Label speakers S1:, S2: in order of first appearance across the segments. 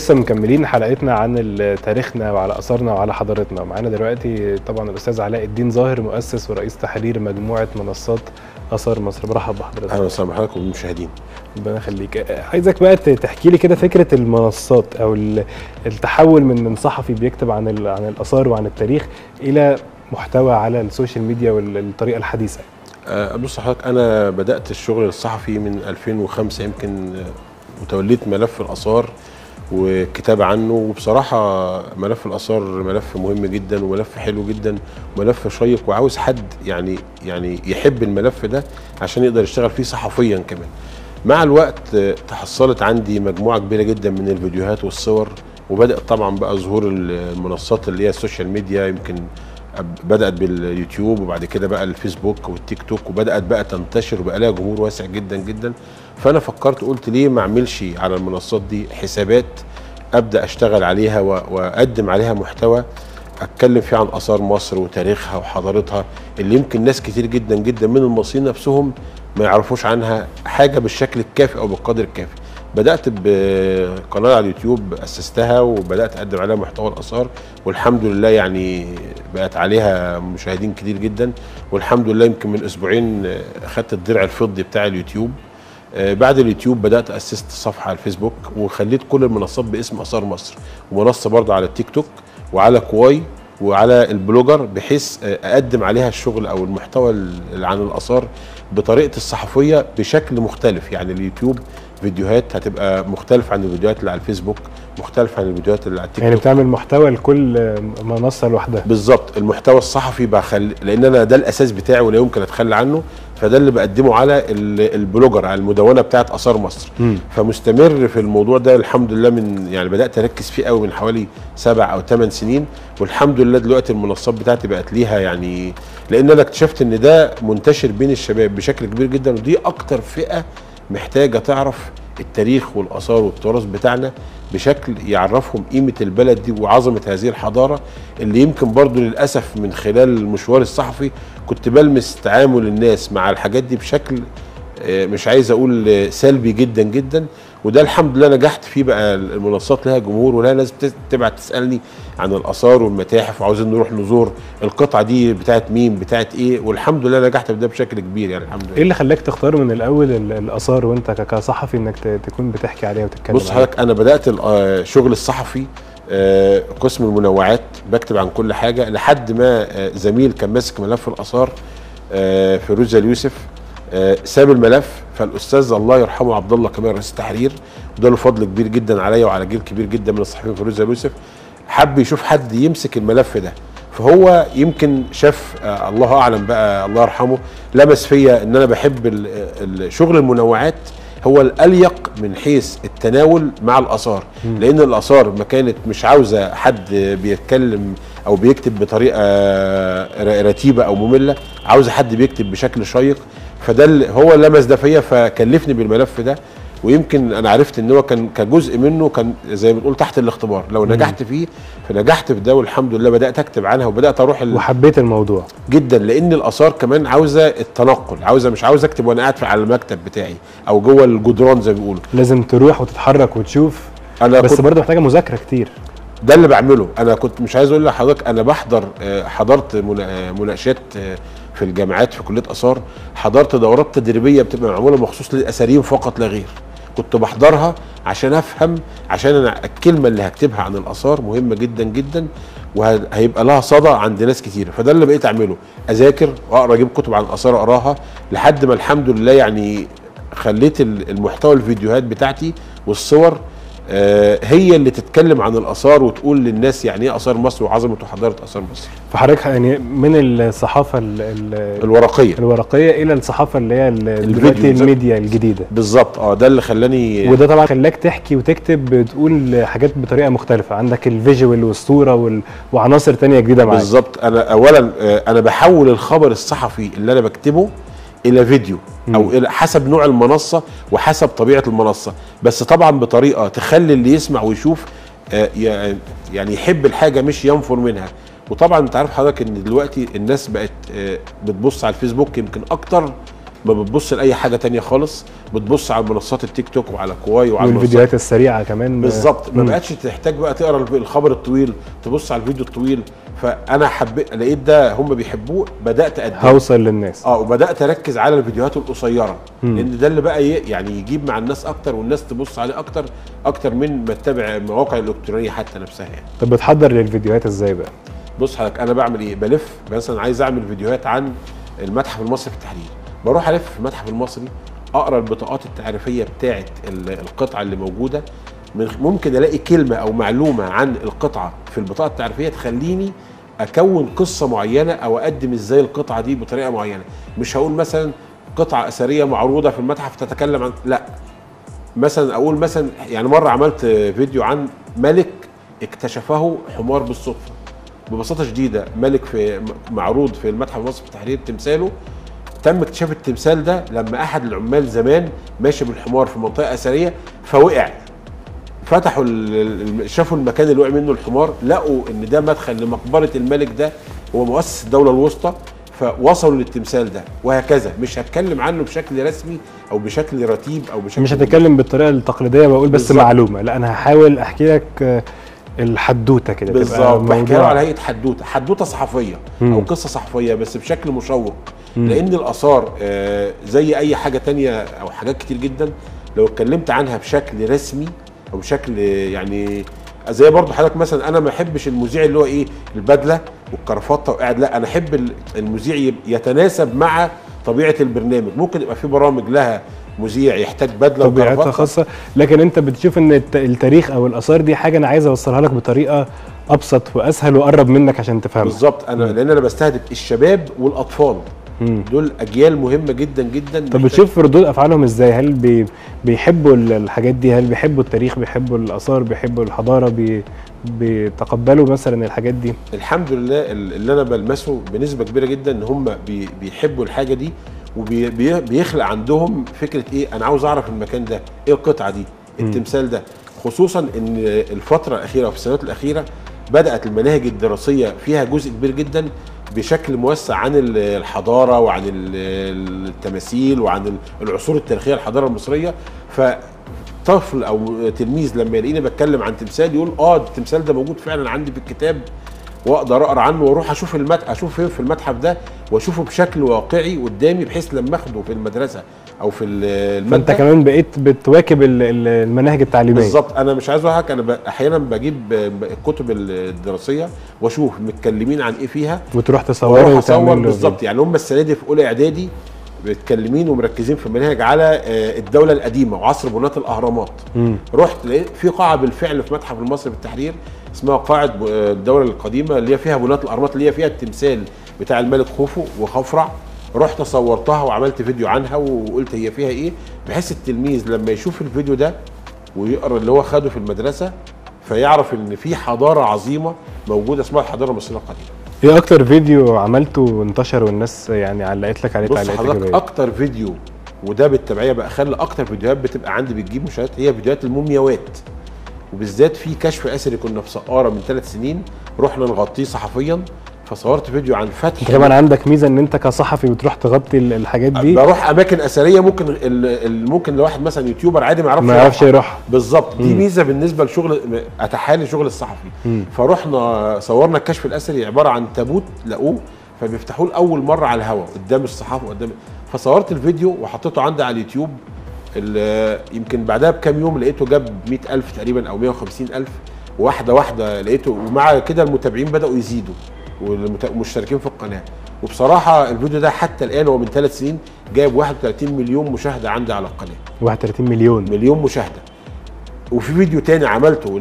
S1: لسه مكملين حلقتنا عن ال- تاريخنا وعلى اثارنا وعلى حضارتنا معانا دلوقتي طبعا الاستاذ علاء الدين ظاهر مؤسس ورئيس تحرير مجموعه منصات اثار مصر برحب بحضرتك
S2: اهلا وسهلا بحضرتك وبالمشاهدين
S1: ربنا يخليك عايزك بقى ت- تحكي لي كده فكره المنصات او ال- التحول من من صحفي بيكتب عن ال- عن الاثار وعن التاريخ الى محتوى على السوشيال ميديا والطريقه الحديثه
S2: أه، بص حضرتك انا بدات الشغل الصحفي من 2005 يمكن أه، وتوليت ملف الاثار وكتابة عنه وبصراحة ملف الآثار ملف مهم جدا وملف حلو جدا وملف شيق وعاوز حد يعني يعني يحب الملف ده عشان يقدر يشتغل فيه صحفيا كمان. مع الوقت آه، تحصلت عندي مجموعة كبيرة جدا من الفيديوهات والصور وبدأ طبعا بقى ظهور المنصات اللي هي السوشيال ميديا يمكن أب- بدأت باليوتيوب وبعد كده بقى الفيسبوك والتيك توك وبدأت بقى تنتشر وبقى لها جمهور واسع جدا جدا فأنا فكرت قلت ليه ما أعملش على المنصات دي حسابات أبدأ أشتغل عليها و- وأقدم عليها محتوى اتكلم فيه عن اثار مصر وتاريخها وحضارتها اللي يمكن ناس كتير جدا جدا من المصريين نفسهم ما يعرفوش عنها حاجه بالشكل الكافي او بالقدر الكافي بدات بقناه على اليوتيوب اسستها وبدات اقدم عليها محتوى الاثار والحمد لله يعني بقت عليها مشاهدين كتير جدا والحمد لله يمكن من اسبوعين آه، اخدت الدرع الفضي بتاع اليوتيوب آه، بعد اليوتيوب بدات اسست صفحه على الفيسبوك وخليت كل المنصات باسم اثار مصر ومنصه برضه على التيك توك وعلى كواي وعلى البلوجر بحيث آه، اقدم عليها الشغل او المحتوى اللي عن الاثار بطريقه الصحفيه بشكل مختلف يعني اليوتيوب فيديوهات هتبقى مختلف عن الفيديوهات اللي على الفيسبوك مختلف عن الفيديوهات اللي على التيك
S1: يعني
S2: توك
S1: بتعمل محتوى لكل منصه لوحدها
S2: بالظبط المحتوى الصحفي بخل... لان انا ده الاساس بتاعي ولا يمكن اتخلى عنه فده اللي بقدمه على ال- البلوجر على المدونه بتاعت اثار مصر
S1: مم.
S2: فمستمر في الموضوع ده الحمد لله من يعني بدات اركز فيه قوي من حوالي سبع او ثمان سنين والحمد لله دلوقتي المنصات بتاعتي بقت ليها يعني لان انا اكتشفت ان ده منتشر بين الشباب بشكل كبير جدا ودي اكتر فئه محتاجه تعرف التاريخ والاثار والتراث بتاعنا بشكل يعرفهم قيمه البلد دي وعظمه هذه الحضاره اللي يمكن برضو للاسف من خلال المشوار الصحفي كنت بلمس تعامل الناس مع الحاجات دي بشكل آه، مش عايز اقول آه، سلبي جدا جدا وده الحمد لله نجحت فيه بقى المنصات لها جمهور ولها ناس بت- تبعت تسالني عن الاثار والمتاحف وعاوزين نروح نزور القطعه دي بتاعت مين بتاعت ايه والحمد لله نجحت في ده بشكل كبير يعني الحمد
S1: ايه
S2: لله
S1: اللي خلاك تختار من الاول ال- الاثار وانت ك- كصحفي انك ت- تكون بتحكي عليها وتتكلم
S2: بص
S1: عليها؟
S2: حضرتك انا بدات ال- آه، الشغل الصحفي آه، قسم المنوعات بكتب عن كل حاجه لحد ما آه، زميل كان ماسك ملف الاثار آه، فيروز اليوسف آه، ساب الملف فالاستاذ الله يرحمه عبد الله كمال رئيس التحرير وده له فضل كبير جدا عليا وعلى جيل كبير جدا من الصحفيين فيروز اليوسف حب يشوف حد يمسك الملف ده فهو يمكن شاف آه الله اعلم بقى الله يرحمه لمس فيا ان انا بحب ال- ال- شغل المنوعات هو الاليق من حيث التناول مع الاثار لان الاثار ما كانت مش عاوزه حد بيتكلم او بيكتب بطريقه ر- رتيبه او ممله عاوزه حد بيكتب بشكل شيق فده اللي- هو لمس ده فيا فكلفني بالملف ده ويمكن انا عرفت ان هو كان كجزء منه كان زي ما بنقول تحت الاختبار لو نجحت فيه فنجحت في ده والحمد لله بدات اكتب عنها وبدات اروح ال...
S1: وحبيت الموضوع
S2: جدا لان الاثار كمان عاوزه التنقل عاوزه مش عاوز اكتب وانا قاعد في- على المكتب بتاعي او جوه الجدران زي ما بيقولوا
S1: لازم تروح وتتحرك وتشوف
S2: انا
S1: بس
S2: كنت
S1: برضه محتاجه مذاكره كتير
S2: ده اللي بعمله انا كنت مش عايز اقول لحضرتك انا بحضر آه، حضرت منا- آه، مناقشات آه، في الجامعات في كليه اثار حضرت دورات تدريبيه بتبقى معموله مخصوص للاثريين فقط لا غير كنت بحضرها عشان افهم عشان انا الكلمه اللي هكتبها عن الاثار مهمه جدا جدا وهيبقى لها صدى عند ناس كتير فده اللي بقيت اعمله اذاكر واقرا اجيب كتب عن الاثار اقراها لحد ما الحمد لله يعني خليت ال- المحتوى الفيديوهات بتاعتي والصور آه، هي اللي تتكلم عن الاثار وتقول للناس يعني ايه اثار مصر وعظمه وحضاره اثار مصر
S1: فحضرتك يعني من الصحافه ال- ال-
S2: الورقيه
S1: الورقيه الى الصحافه اللي هي ال-
S2: الفيديو
S1: دلوقتي
S2: بالظبط.
S1: الميديا الجديده
S2: بالظبط اه ده اللي خلاني
S1: وده طبعا خلاك تحكي وتكتب تقول حاجات بطريقه مختلفه عندك الفيجوال والصوره وال... وعناصر تانية جديده معاك
S2: بالظبط انا اولا آه، انا بحول الخبر الصحفي اللي انا بكتبه الى فيديو او الى حسب نوع المنصه وحسب طبيعه المنصه بس طبعا بطريقه تخلي اللي يسمع ويشوف آه، ي- يعني يحب الحاجه مش ينفر منها وطبعا انت عارف حضرتك ان دلوقتي الناس بقت آه، بتبص على الفيسبوك يمكن اكتر ما بتبص لاي حاجه تانية خالص بتبص على منصات التيك توك وعلى كواي وعلى المنصات
S1: والفيديوهات السريعه كمان
S2: بالظبط ما
S1: مم.
S2: بقتش تحتاج بقى تقرا الخبر الطويل تبص على الفيديو الطويل فانا حبيت لقيت ده هم بيحبوه بدات اقدمه
S1: هوصل للناس
S2: اه وبدات اركز على الفيديوهات القصيره
S1: مم.
S2: لان ده اللي بقى ي- يعني يجيب مع الناس اكتر والناس تبص عليه اكتر اكتر من ما تتابع المواقع الالكترونيه حتى نفسها يعني
S1: طب بتحضر للفيديوهات ازاي بقى
S2: بص حضرتك انا بعمل ايه بلف مثلا عايز اعمل فيديوهات عن المتحف المصري في التحرير بروح الف في المتحف المصري اقرا البطاقات التعريفيه بتاعه ال- القطعه اللي موجوده من ممكن الاقي كلمه او معلومه عن القطعه في البطاقه التعريفيه تخليني اكون قصه معينه او اقدم ازاي القطعه دي بطريقه معينه مش هقول مثلا قطعه اثريه معروضه في المتحف تتكلم عن لا مثلا اقول مثلا يعني مره عملت فيديو عن ملك اكتشفه حمار بالصدفه ببساطه شديده ملك في معروض في المتحف المصري في التحرير تمثاله تم اكتشاف التمثال ده لما احد العمال زمان ماشي بالحمار في منطقه اثريه فوقع فتحوا ال- ال- شافوا المكان اللي وقع منه الحمار لقوا ان ده مدخل لمقبره الملك ده هو مؤسس الدوله الوسطى فوصلوا للتمثال ده وهكذا مش هتكلم عنه بشكل رسمي او بشكل رتيب او بشكل
S1: مش هتتكلم بالطريقه التقليديه بقول بس
S2: بالظبط.
S1: معلومه لا انا هحاول احكي لك آه، الحدوته كده تبقى
S2: بالظبط بحكي له
S1: موضوع-
S2: على هيئه حدوته حدوته صحفيه
S1: مم.
S2: او قصه صحفيه بس بشكل مشوق
S1: مم.
S2: لان الاثار آه، زي اي حاجه تانية او حاجات كتير جدا لو اتكلمت عنها بشكل رسمي او بشكل يعني زي برضه حضرتك مثلا انا ما احبش المذيع اللي هو ايه البدله والكرافته وقاعد لا انا احب ال- المذيع يب- يتناسب مع طبيعه البرنامج ممكن يبقى في برامج لها مذيع يحتاج بدله
S1: طبيعتها
S2: وكرافته
S1: خاصه لكن انت بتشوف ان الت- التاريخ او الاثار دي حاجه انا عايز اوصلها لك بطريقه ابسط واسهل واقرب منك عشان تفهمها
S2: بالظبط انا لان انا بستهدف الشباب والاطفال
S1: مم.
S2: دول اجيال مهمه جدا جدا
S1: طب
S2: محتاج-
S1: بتشوف ردود افعالهم ازاي هل بي بيحبوا ال- الحاجات دي هل بيحبوا التاريخ بيحبوا الاثار بيحبوا الحضاره بي بيتقبلوا مثلا الحاجات دي
S2: الحمد لله ال- اللي انا بلمسه بنسبه كبيره جدا ان هم بي بيحبوا الحاجه دي وبيخلق عندهم فكره ايه انا عاوز اعرف المكان ده ايه القطعه دي التمثال ده خصوصا ان الفتره الاخيره وفي السنوات الاخيره بدات المناهج الدراسيه فيها جزء كبير جدا بشكل موسع عن ال- الحضاره وعن ال- التماثيل وعن العصور التاريخيه الحضاره المصريه فطفل او تلميذ لما يلاقيني بتكلم عن تمثال يقول اه التمثال ده موجود فعلا عندي في الكتاب واقدر اقرا عنه واروح اشوف المت... اشوف فين في المتحف ده واشوفه بشكل واقعي قدامي بحيث لما اخده في المدرسه او في ال-
S1: فانت
S2: الماده
S1: كمان بقيت بتواكب ال- ال- المناهج التعليميه
S2: بالظبط انا مش عايز اقول لك انا ب... احيانا بجيب ب- الكتب الدراسيه واشوف متكلمين عن ايه فيها
S1: وتروح تصوره
S2: واروح اصور
S1: وتعمل له
S2: بالظبط يعني هم السنه دي في اولى اعدادي متكلمين ومركزين في المناهج على آه، الدوله القديمه وعصر بناة الاهرامات
S1: مم.
S2: رحت لقيت في قاعه بالفعل في متحف المصري بالتحرير اسمها قاعه ب- الدوله القديمه اللي هي فيها بناة الاهرامات اللي هي فيها التمثال بتاع الملك خوفو وخفرع رحت صورتها وعملت فيديو عنها وقلت هي فيها ايه بحيث التلميذ لما يشوف الفيديو ده ويقرا اللي هو خده في المدرسه فيعرف ان في حضاره عظيمه موجوده اسمها الحضاره المصريه القديمه
S1: ايه اكتر فيديو عملته وانتشر والناس يعني علقت لك عليه
S2: بص
S1: تعليقات
S2: حضرتك
S1: ايجابيه
S2: اكتر فيديو وده بالتبعيه بقى خلى اكتر فيديوهات بتبقى عندي بتجيب مشاهدات هي فيديوهات المومياوات وبالذات في كشف اثري كنا في سقاره من ثلاث سنين رحنا نغطيه صحفيا فصورت فيديو عن فتح
S1: انت كمان عندك ميزه ان انت كصحفي بتروح تغطي ال- الحاجات دي
S2: بروح اماكن اثريه ممكن ال- ال- ممكن لواحد مثلا يوتيوبر عادي ما يعرفش
S1: ما يعرفش
S2: يروحها.
S1: يروح
S2: بالظبط دي
S1: مم.
S2: ميزه بالنسبه لشغل اتحالي شغل الصحفي
S1: مم.
S2: فرحنا صورنا الكشف الاثري عباره عن تابوت لقوه فبيفتحوه لاول مره على الهواء قدام الصحافه قدام فصورت الفيديو وحطيته عندي على اليوتيوب ال- يمكن بعدها بكام يوم لقيته جاب 100000 تقريبا او 150000 واحده واحده لقيته ومع كده المتابعين بداوا يزيدوا والمت- والمشتركين في القناه وبصراحه الفيديو ده حتى الان هو من ثلاث سنين جايب 31 مليون مشاهده عندي على القناه
S1: 31 مليون
S2: مليون مشاهده وفي فيديو تاني عملته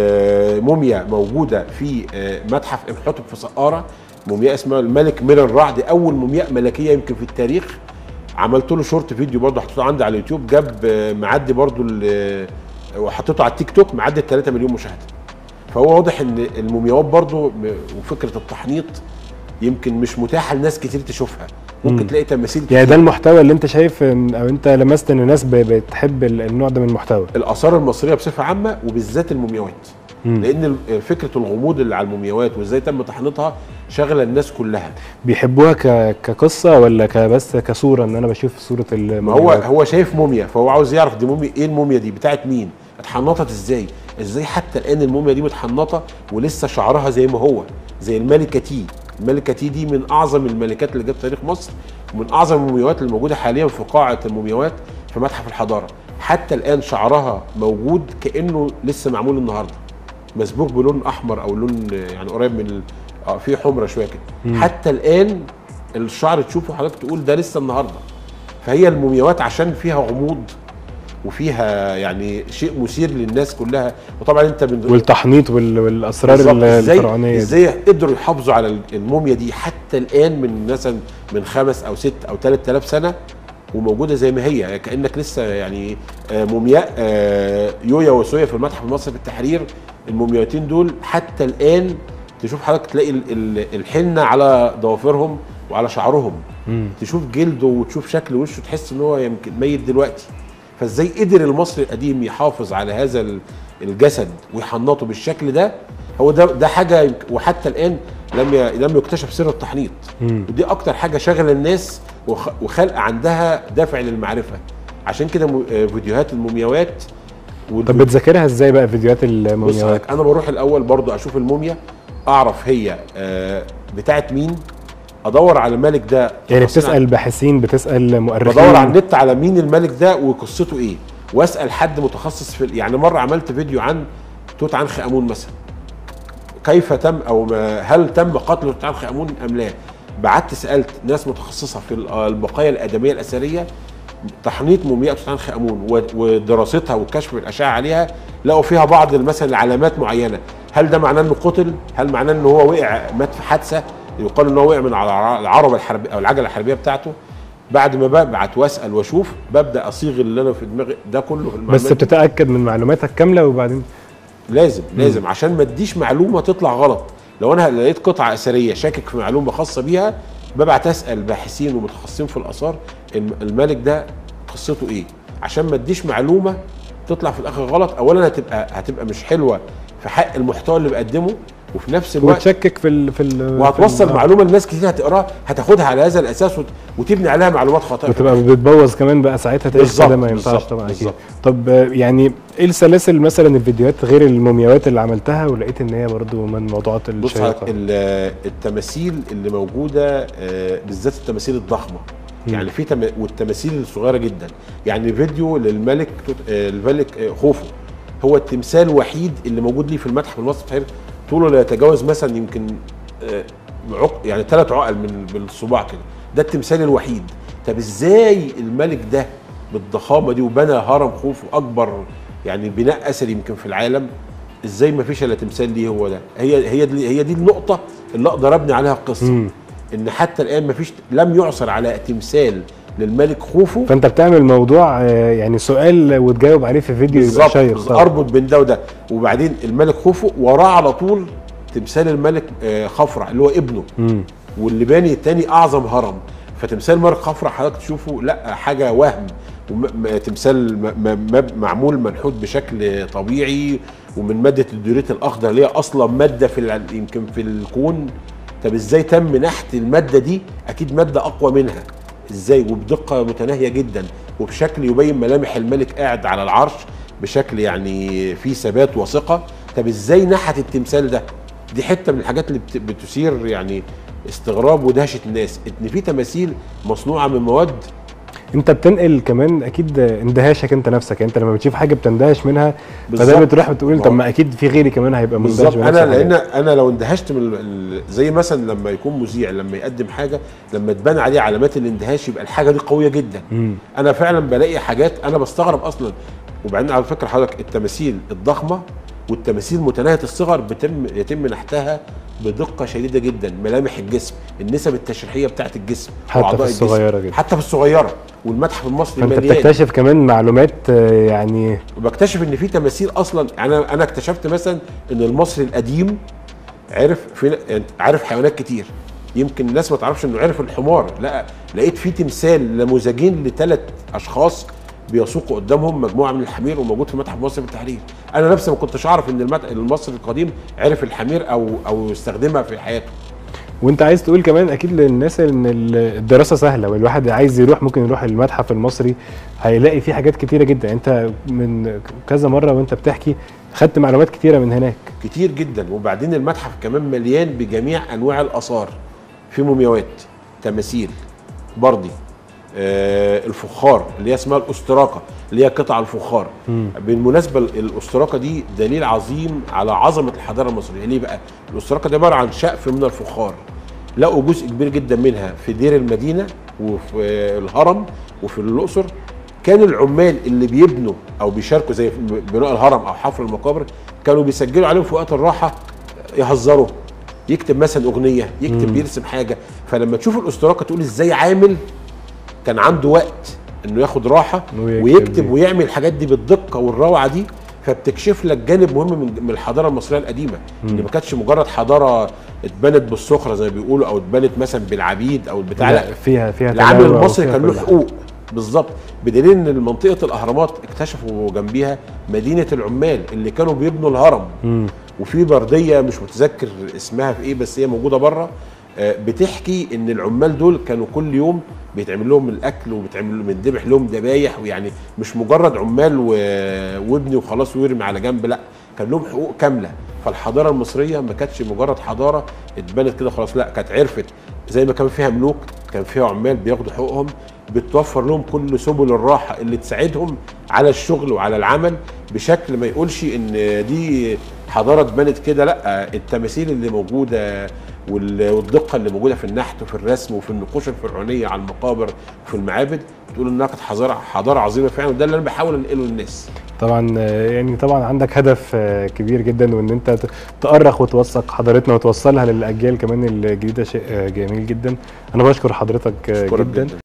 S2: لموميا موجوده في آه، متحف امحتب في سقاره مومياء اسمها الملك من الرعد اول مومياء ملكيه يمكن في التاريخ عملت له شورت فيديو برضه حطيته عندي على اليوتيوب جاب آه، معدي برضه ال- وحطيته على التيك توك معدي 3 مليون مشاهده فهو واضح ان المومياوات برضه م- وفكره التحنيط يمكن مش متاحه لناس كتير تشوفها ممكن
S1: مم.
S2: تلاقي تماثيل
S1: يعني
S2: كتير.
S1: ده المحتوى اللي انت شايف ان او انت لمست ان الناس ب- بتحب ال- النوع ده من المحتوى
S2: الاثار المصريه بصفه عامه وبالذات المومياوات
S1: مم.
S2: لان ال- فكره الغموض اللي على المومياوات وازاي تم تحنيطها شغله الناس كلها
S1: بيحبوها ك... كقصه ولا كبس كصوره ان انا بشوف صوره
S2: ما هو هو شايف موميا فهو عاوز يعرف دي موميا ايه الموميا دي بتاعت مين اتحنطت ازاي ازاي حتى الان الموميا دي متحنطه ولسه شعرها زي ما هو زي الملكه تي الملكه تي دي من اعظم الملكات اللي جت في تاريخ مصر ومن اعظم المومياوات اللي موجوده حاليا في قاعه المومياوات في متحف الحضاره حتى الان شعرها موجود كانه لسه معمول النهارده مسبوق بلون احمر او لون يعني قريب من ال- اه فيه حمره شويه كده حتى الان الشعر تشوفه حضرتك تقول ده لسه النهارده فهي المومياوات عشان فيها غموض وفيها يعني شيء مثير للناس كلها وطبعا انت من
S1: والتحنيط وال... والاسرار
S2: بالظبط. ازاي
S1: الفرعونيه دي.
S2: ازاي قدروا يحافظوا على الموميا دي حتى الان من مثلا من خمس او ست او ثلاث آلاف سنه وموجوده زي ما هي كانك لسه يعني آه، مومياء آه، يويا وسويا في المتحف المصري في التحرير المومياوتين دول حتى الان تشوف حضرتك تلاقي ال- ال- الحنه على ضوافرهم وعلى شعرهم
S1: مم.
S2: تشوف جلده وتشوف شكل وشه تحس ان هو يمكن ميت دلوقتي فازاي قدر المصري القديم يحافظ على هذا ال- الجسد ويحنطه بالشكل ده هو ده ده حاجه يمك- وحتى الان لم ي- لم يكتشف سر التحنيط
S1: مم.
S2: ودي اكتر حاجه شغله الناس وخ- وخلق عندها دافع للمعرفه عشان كده م- آه، فيديوهات المومياوات والفيديو-
S1: طب بتذاكرها ازاي بقى فيديوهات
S2: بص
S1: المومياوات
S2: حضرتك انا بروح الاول برضو اشوف الموميا اعرف هي آه، بتاعت مين ادور على الملك ده
S1: يعني
S2: تفاصيل
S1: بتسال باحثين بتسال مؤرخين
S2: بدور على النت على مين الملك ده وقصته ايه واسال حد متخصص في يعني مره عملت فيديو عن توت عنخ امون مثلا كيف تم او ما هل تم قتل توت عنخ امون ام لا بعت سالت ناس متخصصه في ال- البقايا الادميه الاثريه تحنيط مومياء توت عنخ امون و- ودراستها والكشف بالاشعه عليها لقوا فيها بعض مثلا العلامات معينه هل ده معناه انه قتل هل معناه انه هو وقع مات في حادثه يقال ان هو وقع من على العربه الحربيه او العجله الحربيه بتاعته بعد ما ببعت واسال واشوف ببدا اصيغ اللي انا في دماغي ده كله في المعلومات
S1: بس بتتاكد من معلوماتك كامله وبعدين
S2: لازم لازم عشان ما اديش معلومه تطلع غلط لو انا لقيت قطعه اثريه شاكك في معلومه خاصه بيها ببعت اسال باحثين ومتخصصين في الاثار الم- الملك ده قصته ايه عشان ما اديش معلومه تطلع في الاخر غلط اولا هتبقى هتبقى مش حلوه في حق المحتوى اللي بقدمه وفي نفس الوقت
S1: وتشكك في ال في ال
S2: وهتوصل
S1: في ال-
S2: معلومه لناس كتير هتقراها هتاخدها على هذا الاساس وت- وتبني عليها معلومات خاطئه
S1: وتبقى بتبوظ كمان بقى ساعتها تاريخ
S2: بالظبط،
S1: كده ما ينفعش
S2: بالظبط،
S1: طبعا اكيد
S2: بالظبط.
S1: طب آه، يعني ايه السلاسل مثلا الفيديوهات غير المومياوات اللي عملتها ولقيت ان هي برضو من الموضوعات
S2: بص حضرتك
S1: الشيقه
S2: ال- التماثيل اللي موجوده آه، بالذات التماثيل الضخمه
S1: مم.
S2: يعني في تم... والتماثيل الصغيره جدا يعني فيديو للملك توت... آه، الملك آه، خوفو هو التمثال الوحيد اللي موجود لي في المتحف المصري التحرير طوله لا يتجاوز مثلا يمكن آه، عق... يعني ثلاث عقل من بالصباع كده ده التمثال الوحيد طب ازاي الملك ده بالضخامه دي وبنى هرم خوفو اكبر يعني بناء اثري يمكن في العالم ازاي ما فيش الا تمثال ليه هو ده هي هي دي هي دي النقطه اللي اقدر ابني عليها القصه
S1: مم.
S2: ان حتى الان ما فيش لم يعثر على تمثال للملك خوفو
S1: فانت بتعمل موضوع آه، يعني سؤال وتجاوب عليه في فيديو يبقى
S2: بالظبط
S1: شيق
S2: بالظبط.
S1: طبعا.
S2: اربط بين ده وده وبعدين الملك خوفو وراه على طول تمثال الملك آه، خفرع اللي هو ابنه
S1: مم.
S2: واللي باني التاني اعظم هرم فتمثال ملك خفرع حضرتك تشوفه لا حاجه وهم وم- م- تمثال م- م- م- معمول منحوت بشكل طبيعي ومن ماده الدوريت الاخضر اللي هي اصلا ماده في الع- يمكن في الكون طب ازاي تم نحت الماده دي اكيد ماده اقوى منها ازاي وبدقه متناهيه جدا وبشكل يبين ملامح الملك قاعد على العرش بشكل يعني فيه ثبات وثقه طب ازاي نحت التمثال ده دي حته من الحاجات اللي بت- بتثير يعني استغراب ودهشه الناس ان في تماثيل مصنوعه من مواد
S1: انت بتنقل كمان اكيد اندهاشك انت نفسك يعني انت لما بتشوف حاجه بتندهش منها فده
S2: بالظبط.
S1: بتروح بتقول طب ما اكيد في غيري كمان هيبقى مندهش
S2: بالظبط
S1: بنفس
S2: انا
S1: الحاجات.
S2: لان انا لو اندهشت من ال- ال- زي مثلا لما يكون مذيع لما يقدم حاجه لما تبان عليه علامات الاندهاش يبقى الحاجه دي قويه جدا
S1: مم.
S2: انا فعلا بلاقي حاجات انا بستغرب اصلا وبعدين على فكره حضرتك التماثيل الضخمه والتماثيل متناهيه الصغر بتم يتم نحتها بدقه شديده جدا ملامح الجسم النسب التشريحيه بتاعت الجسم
S1: حتى في
S2: وأعضاء الجسم.
S1: الصغيرة جدا.
S2: حتى في الصغيره والمتحف المصري
S1: فانت
S2: مليان
S1: بتكتشف كمان معلومات آه، يعني
S2: وبكتشف ان في تماثيل اصلا يعني انا انا اكتشفت مثلا ان المصري القديم عرف في يعني عارف حيوانات كتير يمكن الناس ما تعرفش انه عرف الحمار لا لقيت في تمثال نموذجين لثلاث اشخاص بيسوقوا قدامهم مجموعه من الحمير وموجود في متحف مصر بالتحرير انا نفسي ما كنتش اعرف ان المت... المصري القديم عرف الحمير او او استخدمها في حياته
S1: وانت عايز تقول كمان اكيد للناس ان ال- الدراسه سهله والواحد عايز يروح ممكن يروح المتحف المصري هيلاقي فيه حاجات كتيره جدا انت من كذا مره وانت بتحكي خدت معلومات كتيره من هناك
S2: كتير جدا وبعدين المتحف كمان مليان بجميع انواع الاثار في مومياوات تماثيل بردي آه الفخار اللي هي اسمها الاستراقه اللي هي قطع الفخار
S1: مم.
S2: بالمناسبه الاستراقه دي دليل عظيم على عظمه الحضاره المصريه ليه بقى الاستراقه دي عباره عن شقف من الفخار لقوا جزء كبير جدا منها في دير المدينه وفي الهرم وفي الاقصر كان العمال اللي بيبنوا او بيشاركوا زي في بناء الهرم او حفر المقابر كانوا بيسجلوا عليهم في وقت الراحه يهزروا يكتب مثلا اغنيه يكتب بيرسم حاجه فلما تشوف الاستراقه تقول ازاي عامل كان عنده وقت انه ياخد راحه
S1: ويكتب
S2: ويكتب
S1: دي.
S2: ويعمل الحاجات دي بالدقه والروعه دي فبتكشف لك جانب مهم من من الحضاره المصريه القديمه اللي ما كانتش مجرد حضاره اتبنت بالسخره زي ما بيقولوا او اتبنت مثلا بالعبيد او البتاع لا
S1: لا فيها فيها
S2: العامل
S1: تنوع
S2: المصري
S1: وفيها
S2: كان له
S1: كل حاجة.
S2: حقوق بالظبط بدليل ان منطقه الاهرامات اكتشفوا جنبيها مدينه العمال اللي كانوا بيبنوا الهرم
S1: مم.
S2: وفي برديه مش متذكر اسمها في ايه بس هي موجوده بره آه، بتحكي ان العمال دول كانوا كل يوم بيتعمل لهم الاكل وبيتعمل لهم بيندبح لهم ذبايح ويعني مش مجرد عمال و... وابني وخلاص ويرمي على جنب لا كان لهم حقوق كامله فالحضاره المصريه ما كانتش مجرد حضاره اتبنت كده خلاص لا كانت عرفت زي ما كان فيها ملوك كان فيها عمال بياخدوا حقوقهم بتوفر لهم كل سبل الراحه اللي تساعدهم على الشغل وعلى العمل بشكل ما يقولش ان دي حضاره اتبنت كده لا التماثيل اللي موجوده وال- والدقه اللي موجوده في النحت وفي الرسم وفي النقوش الفرعونيه على المقابر وفي المعابد بتقول انها كانت حضاره حضاره عظيمه فعلا وده اللي انا بحاول انقله للناس
S1: طبعا آه، يعني طبعا عندك هدف آه، كبير جدا وان انت ت- تأرخ وتوثق حضارتنا وتوصلها للاجيال كمان الجديده شيء آه، جميل جدا انا بشكر حضرتك آه،
S2: أشكرك
S1: جدا
S2: جداً.